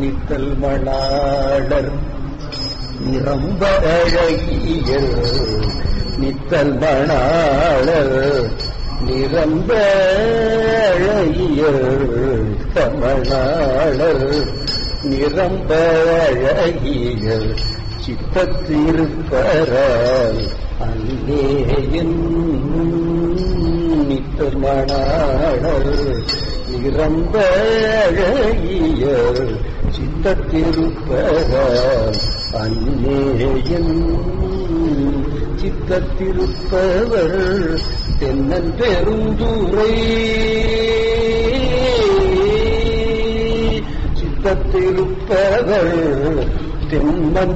நித்தல் மணாளர் நிரம்ப அழகியர் நித்தல் மணாளர் நிரம்ப அழகியர் தமிழாளர் நிரம்ப அழகியர் சித்தத்திருப்பரால் அல்லேயன் நித்தல் மணாளர் நிரம்ப அழகியர் சித்தத்திருப்பதால் அந்நேயன் சித்தத்திருப்பவர் தென்னன் பெருந்துரை சித்தத்திருப்பவர் தென்னன்